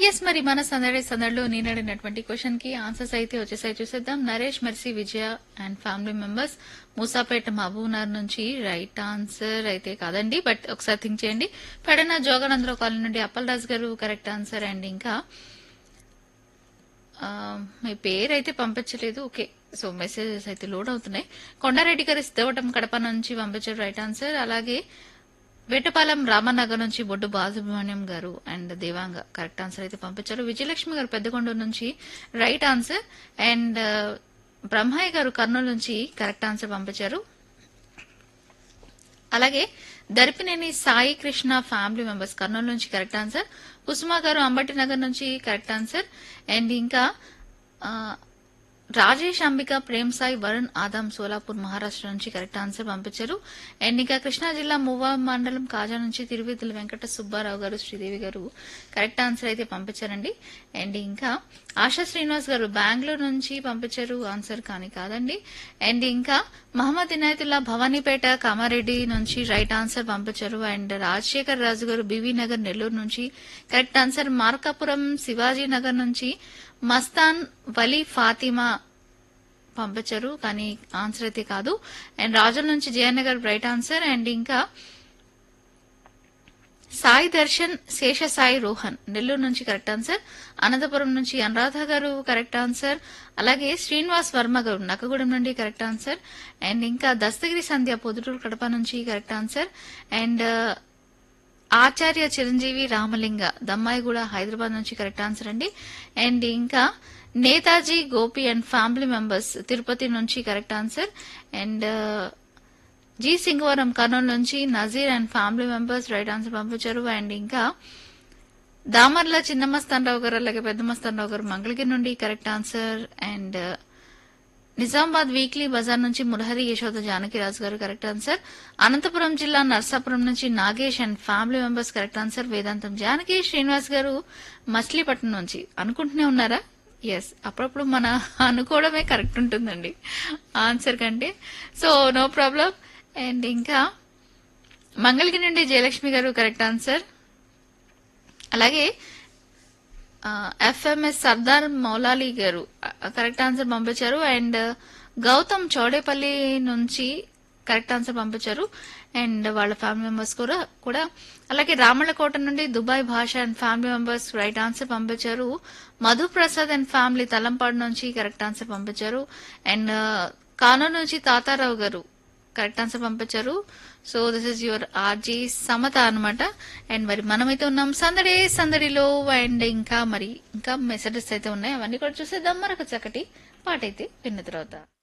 yes మరి మన సందడి సందడిలో నేను అడిగినటువంటి క్వశ్చన్ కి ఆన్సర్స్ అయితే వచ్చేసాయి చూసేద్దాం Naresh Mercy Vijaya and family members Moosapet Mahabubnagar నుంచి రైట్ ఆన్సర్ అయితే కాదండి బట్ ఒకసారి థింక్ చేయండి పెడన జోగానందరావు కాలనీ నుండి అప్పలరాజు గారు కరెక్ట్ ఆన్సర్ అండ్ ఇంకా ఆ, మీ పేరు అయితే పంపించలేదు ఓకే సో మెసేజెస్ అయితే లోడ్ అవుతున్నాయి కొండారెడ్డి గారి సిద్ధవటం కడప నుంచి పంపించారు రైట్ ఆన్సర్ అలాగే వేటపాలెం రామనగర్ నుంచి బొడ్డు బాలసుబ్రహ్మణ్యం గారు అండ్ దేవాంగ కరెక్ట్ ఆన్సర్ అయితే పంపించారు విజయలక్ష్మి గారు పెద్దకొండూరు నుంచి రైట్ ఆన్సర్ అండ్ బ్రహ్మయ్య గారు కర్నూలు నుంచి కరెక్ట్ ఆన్సర్ పంపించారు అలాగే దర్పినేని సాయి కృష్ణ ఫ్యామిలీ మెంబర్స్ కర్నూలు నుంచి కరెక్ట్ ఆన్సర్ కుసుమా గారు అంబటి నగర్ నుంచి కరెక్ట్ ఆన్సర్ అండ్ ఇంకా ఆ, రాజేష్ అంబిక ప్రేమ్ సాయి వరుణ్ ఆదాం సోలాపూర్ మహారాష్ట్ర నుంచి కరెక్ట్ ఆన్సర్ పంపించారు అండ్ ఇంకా కృష్ణా జిల్లా మువ్వా మండలం కాజా నుంచి తిరువితుల వెంకట సుబ్బారావు గారు శ్రీదేవి గారు కరెక్ట్ ఆన్సర్ అయితే పంపించారండి అండ్ ఇంకా ఆశా శ్రీనివాస్ గారు బెంగళూరు నుంచి పంపించారు ఆన్సర్ కానీ కాదండి అండ్ ఇంకా మహమ్మద్ ఇనాయతుల్లా భవానీపేట కామారెడ్డి నుంచి రైట్ ఆన్సర్ పంపించారు అండ్ రాజశేఖర్ రాజు గారు బీవీ నగర్ నెల్లూరు నుంచి కరెక్ట్ ఆన్సర్ మార్కాపురం శివాజీ నగర్ నుంచి మస్తాన్ వలీ ఫాతిమా పంపించారు కానీ ఆన్సర్ అయితే కాదు అండ్ రాజుల నుంచి జయనగర్ రైట్ ఆన్సర్ అండ్ ఇంకా సాయి దర్శన్ శేష సాయి రోహన్ నెల్లూరు నుంచి కరెక్ట్ ఆన్సర్ అనంతపురం నుంచి అనురాధ గారు కరెక్ట్ ఆన్సర్ అలాగే శ్రీనివాస్ వర్మ గారు నక్కగూడెం నుండి కరెక్ట్ ఆన్సర్ అండ్ ఇంకా దస్తగిరి సంధ్య పొదుటూరు కడప నుంచి correct answer and Acharya Chiranjeevi Ramalinga Dammaiguda Hyderabad నుంచి కరెక్ట్ ఆన్సర్ అండి అండ్ ఇంకా Netaji Gopi and family members Tirupati నుంచి correct answer and G Singavaram Kurnool నుంచి Nazeer and family members right answer పంపించారు అండ్ ఇంకా దామర్ల చిన్నమస్తానరావు గారు అలాగే పెద్దమస్తానరావు గారు మంగళగిరి నుండి correct answer and Nizamabad weekly Bazar నుంచి మురహరి యశోద జానకిరాజు గారు కరెక్ట్ ఆన్సర్ అనంతపురం జిల్లా నర్సాపురం నుంచి Nagesh and family members correct answer Vedantam Janaki Srinivas గారు మచిలీపట్నం నుంచి అనుకుంటూనే ఉన్నారా ఎస్ అప్పుడప్పుడు మన అనుకోవడమే కరెక్ట్ ఉంటుందండి ఆన్సర్ కంటే సో నో ప్రాబ్లం అండ్ ఇంకా మంగళగిరి నుండి జయలక్ష్మి గారు కరెక్ట్ ఆన్సర్ అలాగే FMS Sardar Maulali garu correct answer పంపించారు అండ్ గౌతమ్ చౌడేపల్లి నుంచి కరెక్ట్ ఆన్సర్ పంపించారు అండ్ వాళ్ళ ఫ్యామిలీ మెంబర్స్ కూడా కూడా అలాగే రామళ్ళకోట నుండి Dubai Basha and family members right answer పంపించారు మధు ప్రసాద్ అండ్ ఫ్యామిలీ తలంపాడు నుంచి కరెక్ట్ ఆన్సర్ పంపించారు అండ్ కానూరు నుంచి తాతారావు గారు కరెక్ట్ ఆన్సర్ పంపించారు so this is your RJ Samatha అనమాట అండ్ మరి మనమైతే ఉన్నాం సందడి సందడిలో అండ్ ఇంకా మరి ఇంకా మెసేజెస్ అయితే ఉన్నాయి అవన్నీ కూడా చూసేద్దాం మరొక చక్కటి పాట అయితే విన్న తర్వాత